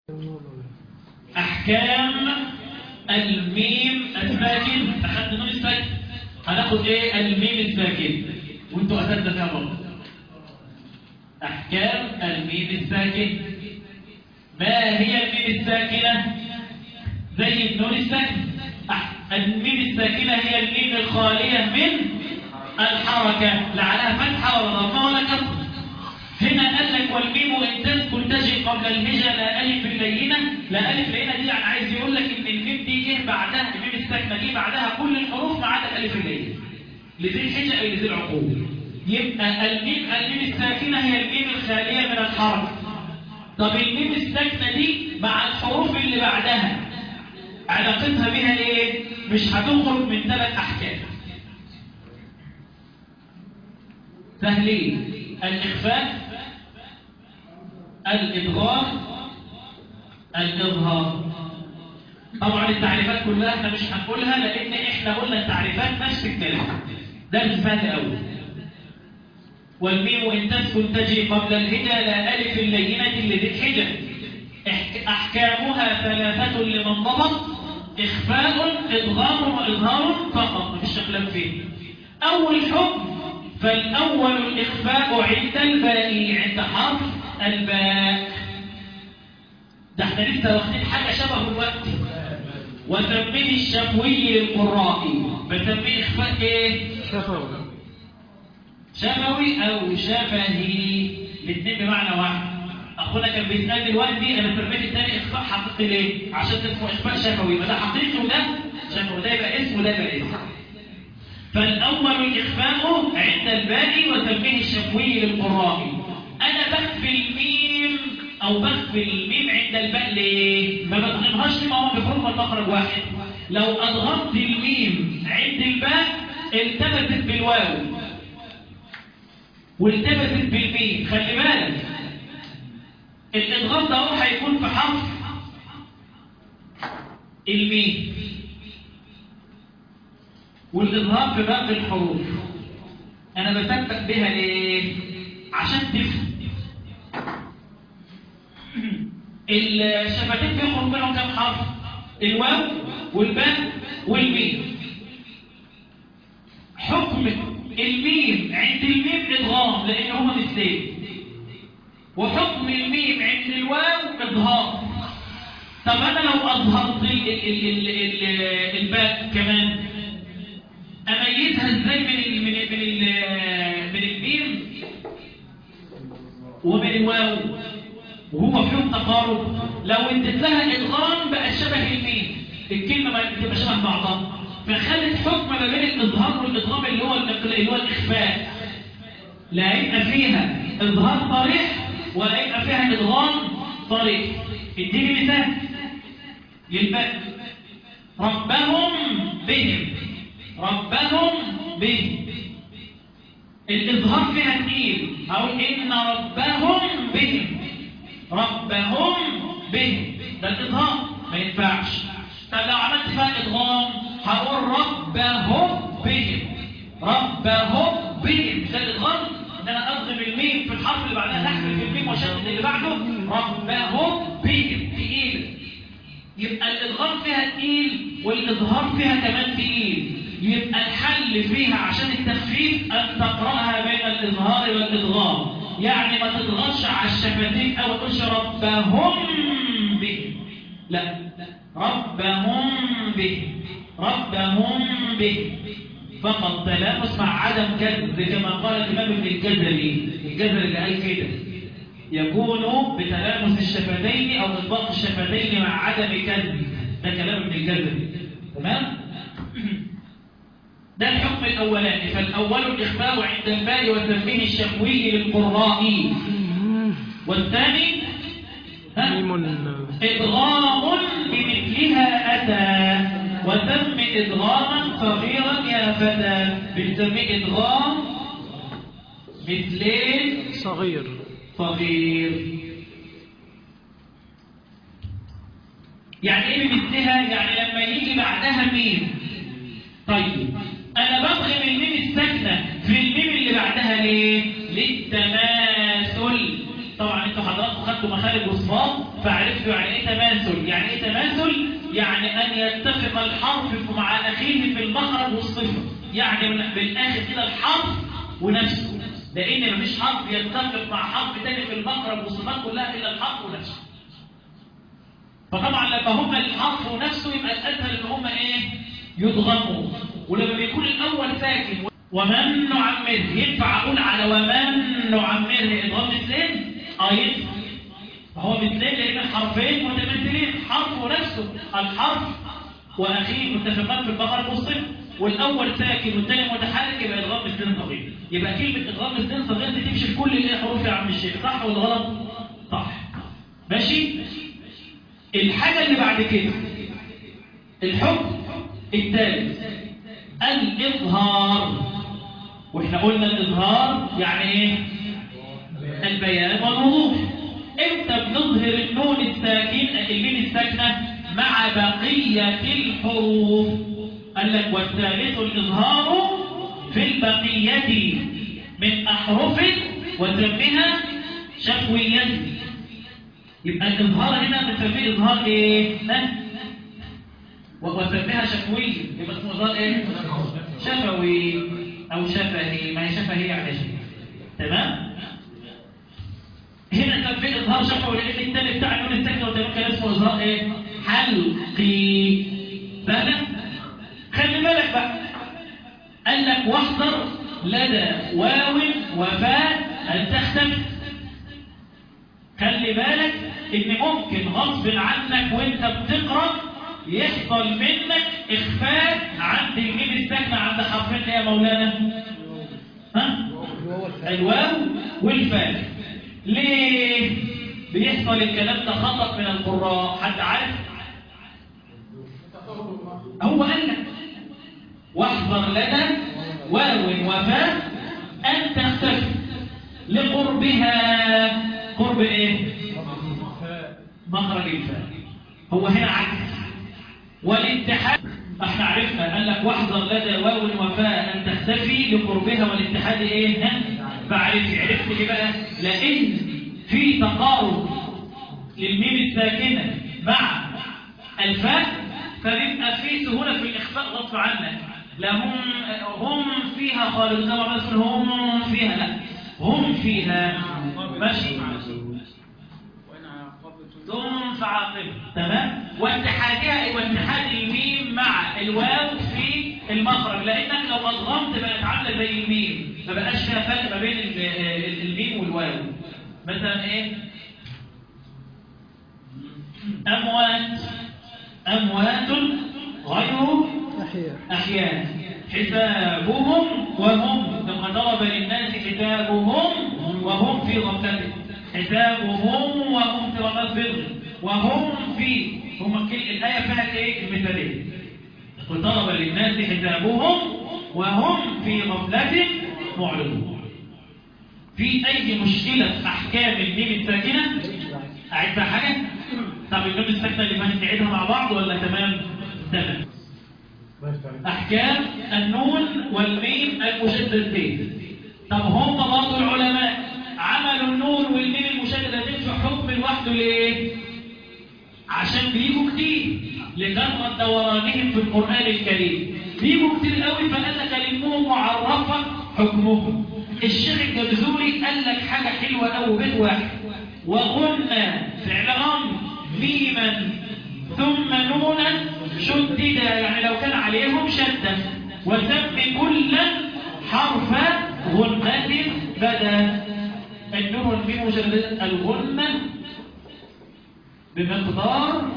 أحكام الميم الساكن أخذت النون الساكن هناخد إيه الميم الساكن وانتوا أساتذة فيها برضه أحكام الميم الساكن ما هي الميم الساكنة زي النون الساكن أح- الميم الساكنة هي الميم الخالية من الحركة لا عليها فتحة ولا ضمة ولا كسر هنا قال لك والميم ان تسكن تجي قبل الهجة لا ألف اللينة لا ألف اللينة دي يعني عايز يقول لك إن الميم دي جه بعدها الميم الساكنة دي بعدها كل الحروف ما عدا الألف اللينة لذي الحجة أو لذي العقوبة يبقى الميم الميم الساكنة هي الميم الخالية من الحرف طب الميم الساكنة دي مع الحروف اللي بعدها علاقتها بها ايه؟ مش هتخرج من ثلاث أحكام سهلين الإخفاء الإدغام الإظهار طبعا التعريفات كلها احنا مش هنقولها لأن احنا قلنا التعريفات نفس الكلام ده الفهم أول والميم إن تسكن تجي قبل الهجة لا ألف اللينة لذي الحجة إح- أحكامها ثلاثة لمن ضبط إخفاء إضغام وإظهار فقط مفيش كلام فيه أول حكم فالأول الإخفاء عند الباء عند حرف الباء ده احنا لسه واخدين حاجة شبه الوقت وسميه الشفوي للقراء بسميه إخفاء إيه؟ شفوي شفوي أو شفهي الاثنين بمعنى واحد أخونا كان بيسأل دلوقتي أنا سميت الثاني إخفاء حقيقي ليه؟ عشان اسمه إخفاء شفوي ما ده حقيقي وده شفوي ده يبقى اسم وده يبقى اسم فالأول الإخفاء عند الباء وسميه الشفوي للقراء أنا بخفي الميم أو بخفي الميم عند الباء ليه؟ ما بضغمهاش ليه ما هو بحروف المخرج واحد لو أضغمت الميم عند الباء التبست بالواو والتبست بالميم خلي بالك الإضغام ده هو هيكون في حرف الميم والإظهار في باقي الحروف أنا بثبت بها ليه؟ عشان تفهم الشفتين بيخرج منهم كم حرف؟ الواو والباء والميم حكم الميم عند الميم إضغام لأن هما مثلين وحكم الميم عند الواو إظهار طب أنا لو أظهرت ال- ال- ال- ال- الباء كمان اميزها ازاي من ال من ال من ال من الميم ومن الواو وهو فيهم تقارب لو اديت لها ادغام بقى شبه الميم الكلمه ما بتبقى شبه بعضها فخلت حكم ما بين الاظهار والادغام اللي هو الإق- اللي هو الاخفاء لا يبقى فيها اظهار صريح ولا يبقى فيها ادغام صريح اديني مثال للباء ربهم بهم ربهم به الإظهار فيها تقيل أقول إن ربهم بهم ربهم به ده الإظهار ما ينفعش طب لو عملت فيها إضغام هقول ربهم بهم ربهم بهم ده الإضغام إن أنا أضغم الميم في الحرف اللي بعدها تحمل في الميم وشدد اللي بعده ربهم بهم تقيل يبقى الإضغام فيها تقيل والإظهار فيها كمان تقيل يبقى الحل فيها عشان التخفيف أن تقرأها بين الإظهار والإضغام يعني ما تضغطش على الشفتين أو تقولش ربهم به لا ربهم به ربهم به فقط تلامس مع عدم كذب كما قال الإمام ابن الجزري الجزري اللي قال كده يكون بتلامس الشفتين أو إطباق الشفتين مع عدم كذب ده كلام ابن الجزري تمام؟ ده الحكم الأولاني فالأول الإخفاء عند الباء وتنبيه الشفوي للقراء والثاني ها؟ ميم إدغام بمثلها أتى وسم إدغاما صغيرا يا فتى بنسميه إدغام مثلين صغير صغير يعني ايه بمثلها يعني لما يجي بعدها ميم طيب انا بضغم الميم الساكنه في الميم اللي بعدها ليه للتماثل طبعا انتوا حضراتكم خدتوا مخارج وصفات فعرفت يعني ايه تماثل يعني ايه تماثل يعني ان يتفق الحرف مع اخيه في المخرج والصفه يعني من بالاخر كده الحرف ونفسه لان مفيش حرف يتفق مع حرف تاني في المخرج والصفات كلها الا الحرف ونفسه فطبعا لما هما الحرف ونفسه يبقى الاسهل ان هما ايه يضغموا ولما بيكون الاول ساكن ومن نعمره ينفع اقول على ومن نعمره اضغام مثلين اه ينفع فهو مثلين لان حرفين متمثلين حرف ونفسه الحرف واخيه متفقان في البقره والصفر والاول ساكن والثاني متحرك يبقى ادغام مثلين صغير يبقى كلمه ادغام مثلين صغير دي تمشي في كل الحروف يا عم الشيخ صح ولا غلط صح ماشي الحاجه اللي بعد كده الحكم الثالث الإظهار وإحنا قلنا الإظهار يعني إيه؟ البيان والوضوح إمتى بنظهر النون الساكن الميم الساكنة مع بقية الحروف قال لك والثالث الإظهار في البقية من أحرف وسمها شفويا يبقى الإظهار هنا بنسميه إظهار إيه؟ وسميها شفوي يبقى اسمه ظل ايه شفوي او شفهي ما هي شفهي يعني شيء تمام هنا كان في اظهار شفوي لان الثاني بتاع النون الساكنه وده كان اسمه اظهار ايه حلقي بالك خلي بالك بقى قال لك واحذر لدى واو وفاء ان تختفي خلي بالك ان ممكن غصب عنك وانت بتقرا يحصل منك إخفاء عند الميم الساكنة عند حرفين يا مولانا ها؟ الواو والفاء ليه بيحصل الكلام ده خطأ من القراء حد عارف هو قال لك واحذر لنا واو وفاء أن تختفي لقربها قرب ايه مخرج الفاء هو هنا عكس والاتحاد احنا عرفنا قال لك واحذر لدى واو وفاء ان تختفي لقربها والاتحاد ايه ها فعرفت عرفت ايه بقى لان في تقارب للميم الساكنه مع الفاء فبيبقى في سهوله في الاخفاء غصب عنك لا هم هم فيها خالد زي ما بس هم فيها لا هم فيها ماشي ثم فعاقبه تمام واتحادها واتحاد الميم مع الواو في المخرج لانك لو اضغمت بقت عامله زي الميم ما بقاش فيها فرق ما بين الميم والواو مثلا ايه اموات اموات غير احياء حسابهم وهم لما ضرب للناس كتابهم وهم في غفلة حسابهم وهم في غفلة وهم في هم الآية فيها ايه المثالين وضرب للناس حسابهم وهم في غفلة معرضون في أي مشكلة في أحكام الميم الساكنة أعد حاجة؟ طب الميم الساكنة اللي فاتت نعيدها مع بعض ولا تمام؟ تمام أحكام النون والميم المشددتين طب هم برضه العلماء عملوا النون والميم المشددتين في حكم لوحده ليه؟ عشان بيجوا كتير لكثرة دورانهم في القرآن الكريم بيجوا كتير قوي فقال لك كلمهم معرفة حكمهم الشيخ الجمزوري قال لك حاجة حلوة قوي بيت واحد وغنى فعل أمر ميما ثم نونا شددا يعني لو كان عليهم شدة وسم كل حرف غنة بدا النون والميم مشددة الغنة بمقدار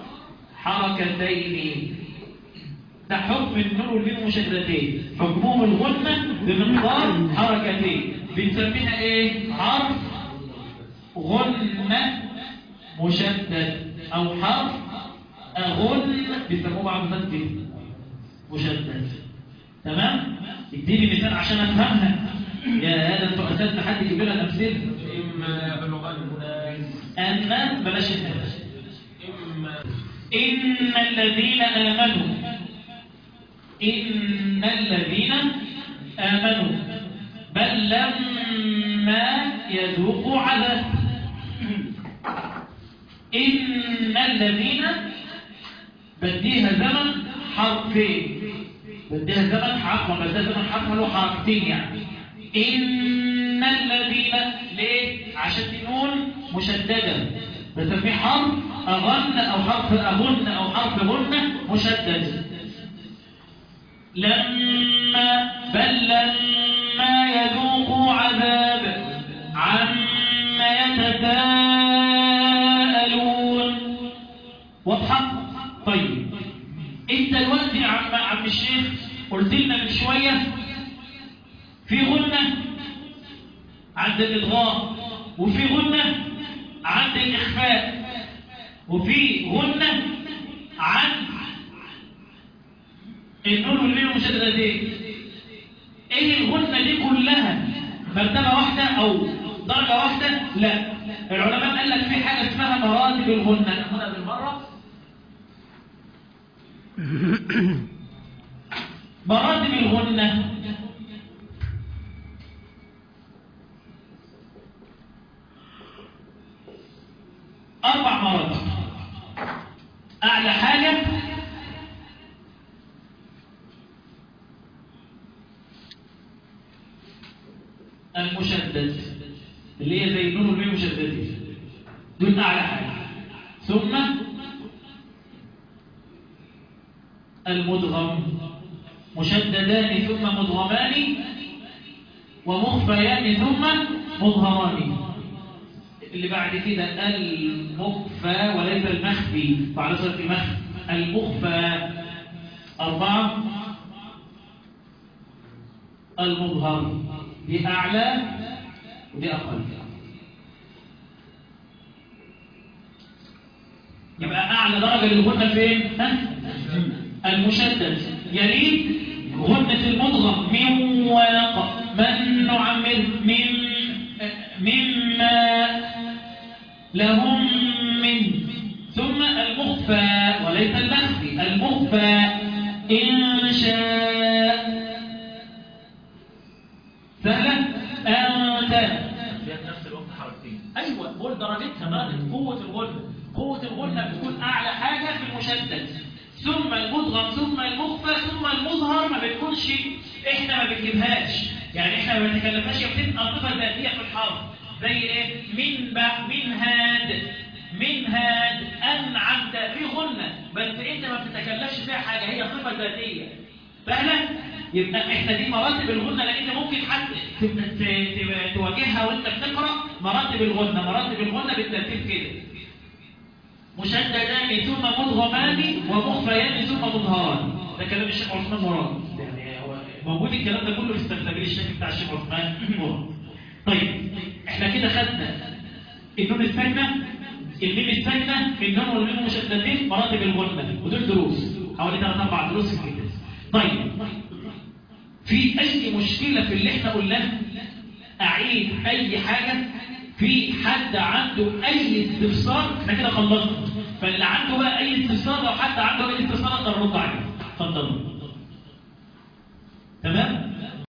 حركتين ده حكم النون والميم مشددتين حكمهم الغنة بمقدار حركتين بنسميها ايه حرف غنة مشدد او حرف أغن بيسموه بعض الناس كده مشدد تمام اديني مثال عشان افهمها يا هذا انتوا اساتذه حد يجيب لنا امثله إما يبلغن ان بلاش الناس إما ان الذين امنوا ان الذين امنوا بل لما يذوقوا عذاب إن الذين بديها زمن حرفين بديها زمن حرف ما بديها زمن حرف له حركتين يعني إن الذين ليه؟ عشان النون مشددة بسميه حرف أغن أو حرف أغن أو حرف غنة مشدد لما بل لما يذوقوا عذاب عما يتساءلون واضحة؟ طيب انت دلوقتي يا عم عم الشيخ قلت لنا من شوية في غنة عند الإضغام وفي غنة عند الإخفاء وفي غنة عند النون والميم المشددتين ايه الغنة دي كلها مرتبة واحدة او درجة واحدة لا العلماء قال لك في حاجة اسمها مراتب الغنة ناخدها بالمرة مراتب الغنة أربع مراتب أعلى حاجة المشدد اللي هي زي النون والميم مشددين دول أعلى حاجة ثم المدغم مشددان ثم مدغمان ومخفيان ثم مظهران اللي بعد كده المخفى وليس المخفي بعد صورة المخفي المخفى أربعة المظهر دي أعلى ودي أقل يبقى أعلى درجة للغنة فين؟ ها؟ المشدد يليه غنة المضغم من ولق من نعمر من مما لهم من ثم المخفى وليس المخفي المخفى إن شاء سهلة أنت فيها في نفس الوقت حركتين أيوة قول درجتها درجة قوة الغنة قوة الغنة بتكون أعلى حاجة في المشدد ثم المدغم ثم المخفى ثم المظهر ما بتكونش احنا ما بنجيبهاش يعني احنا ما بنتكلمهاش هي بتبقى صفة ذاتية في الحرف زي ايه من بع من هاد من هاد انعمت في غنة بس انت ما بتتكلمش فيها حاجة هي صفة ذاتية سهلة يبقى احنا دي مراتب الغنة لان ممكن حد ت- ت- ت- تواجهها وانت بتقرا مراتب الغنة مراتب الغنة بالترتيب كده مشددان ثم مدغمان ومخفيان ثم مظهران ده كلام الشيخ عثمان مراد يعني هو موجود الكلام ده كله في السلسبيل الشيخ بتاع الشيخ عثمان مراد طيب احنا كده خدنا النون الساكنه الميم الساكنه النون والميم مشددين مراتب الغنه ودول دروس حوالي ثلاث اربع دروس في الكتاب طيب في اي مشكله في اللي احنا قلناه اعيد اي حاجه في حد عنده اي استفسار احنا كده خلصنا فاللي عنده بقى اي استفسار لو حد عنده اي استفسار اقدر ارد عليه اتفضلوا تمام